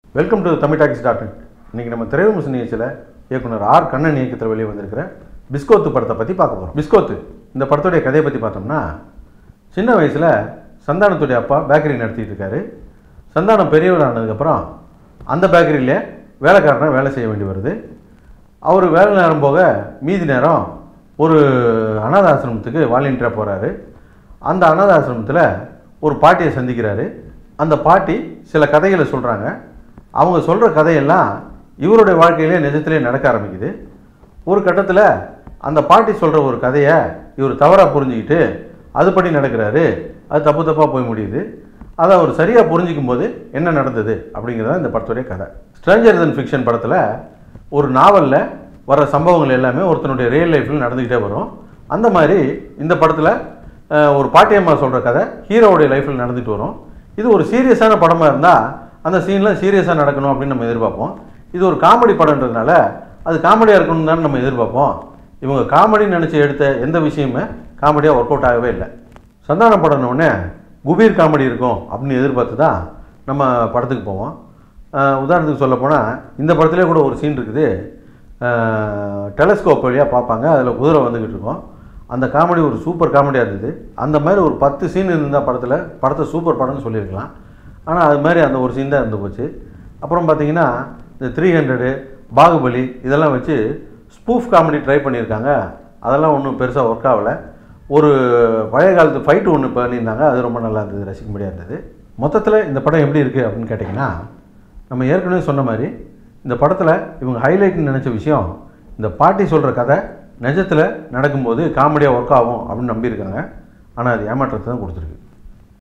welcome to Tamil talks dot net இன்றைக்கி நம்ம திரைவிமர்சன நிகழ்ச்சியில் இயக்குனர் ஆர் கண்ணன் இயக்கத்தில் வெளியே வந்திருக்கிற பிஸ்கோத்து படத்தை பற்றி பார்க்க போகிறோம் பிஸ்கோத்து இந்த படத்துடைய கதையை பற்றி பார்த்தோம்னா சின்ன வயசில் சந்தானத்துடைய அப்பா பேக்கரி நடத்திட்டு இருக்காரு சந்தானம் பெரியவர் ஆனதுக்கப்புறம் அந்த பேக்கரியிலே வேலைக்காரனாக வேலை செய்ய வேண்டி வருது அவர் வேலை நேரம் போக மீதி நேரம் ஒரு அனாத ஆசிரமத்துக்கு வாலண்டியராக போகிறாரு அந்த அனாத ஆசிரமத்தில் ஒரு பாட்டியை சந்திக்கிறாரு அந்த பாட்டி சில கதைகளை சொல்கிறாங்க அவங்க சொல்கிற கதையெல்லாம் இவருடைய வாழ்க்கையிலே நிஜத்திலே நடக்க ஆரம்பிக்குது ஒரு கட்டத்தில் அந்த பாட்டி சொல்கிற ஒரு கதையை இவர் தவறாக புரிஞ்சுக்கிட்டு அதுபடி நடக்கிறாரு அது தப்பு தப்பாக போய் முடியுது அதை அவர் சரியாக புரிஞ்சிக்கும் போது என்ன நடந்தது அப்படிங்கிறது இந்த படத்துடைய கதை ஸ்ட்ரேஞ்சர் தன் ஃபிக்ஷன் படத்தில் ஒரு நாவலில் வர சம்பவங்கள் எல்லாமே ஒருத்தனுடைய ரியல் லைஃப்பில் நடந்துக்கிட்டே வரும் அந்த மாதிரி இந்த படத்தில் அஹ், ஒரு பாட்டியம்மா சொல்கிற கதை ஹீரோவுடைய லைஃப்பில் நடந்துட்டு வரும் இது ஒரு சீரியஸான படமாக இருந்தால் அந்த சீனில் சீரியஸாக நடக்கணும் அப்படின்னு நம்ம எதிர்பார்ப்போம் இது ஒரு காமெடி படம்ன்றதுனால அது காமெடியாக இருக்கணும்னு தான் நம்ம எதிர்பார்ப்போம் இவங்க காமெடின்னு நினச்சி எடுத்த எந்த விஷயமுமே காமெடியாக ஒர்க் அவுட் ஆகவே இல்லை சந்தானம் படம்ன உடனே குபீர் காமெடி இருக்கும் அப்படின்னு எதிர்பார்த்து தான் நம்ம படத்துக்கு போவோம் அஹ் உதாரணத்துக்கு சொல்ல போனால் இந்த படத்திலே கூட ஒரு சீன் இருக்குது டெலஸ்கோப் வழியாக பார்ப்பாங்க அதில் குதிரை வந்துக்கிட்டு இருக்கும் அந்த காமெடி ஒரு சூப்பர் காமெடியாக இருந்தது அந்த மாதிரி ஒரு பத்து சீன் இருந்தால் படத்தில் படத்தை சூப்பர் படம்னு சொல்லியிருக்கலாம் ஆனால் அது மாதிரி அந்த ஒரு சீன் தான் இருந்து போச்சு அப்புறம் பார்த்தீங்கன்னா இந்த த்ரீ ஹண்ட்ரடு பாகுபலி இதெல்லாம் வச்சு ஸ்பூஃப் காமெடி ட்ரை பண்ணியிருக்காங்க அதெல்லாம் ஒன்றும் பெருசாக ஒர்க் ஆகலை ஒரு பழைய காலத்து ஃபைட்டு ஒன்று பண்ணியிருந்தாங்க அது ரொம்ப நல்லா இருந்தது ரசிக்கும்படியாக இருந்தது மொத்தத்தில் இந்த படம் எப்படி இருக்குது அப்படின்னு கேட்டிங்கன்னா நம்ம ஏற்கனவே சொன்ன மாதிரி இந்த படத்தில் இவங்க ஹைலைட்னு நினச்ச விஷயம் இந்த பாட்டி சொல்கிற கதை நிஜத்தில் நடக்கும்போது காமெடியாக ஒர்க் ஆகும் அப்படின்னு நம்பியிருக்காங்க ஆனால் அது ஏமாற்றத்தை தான் கொடுத்துருக்கு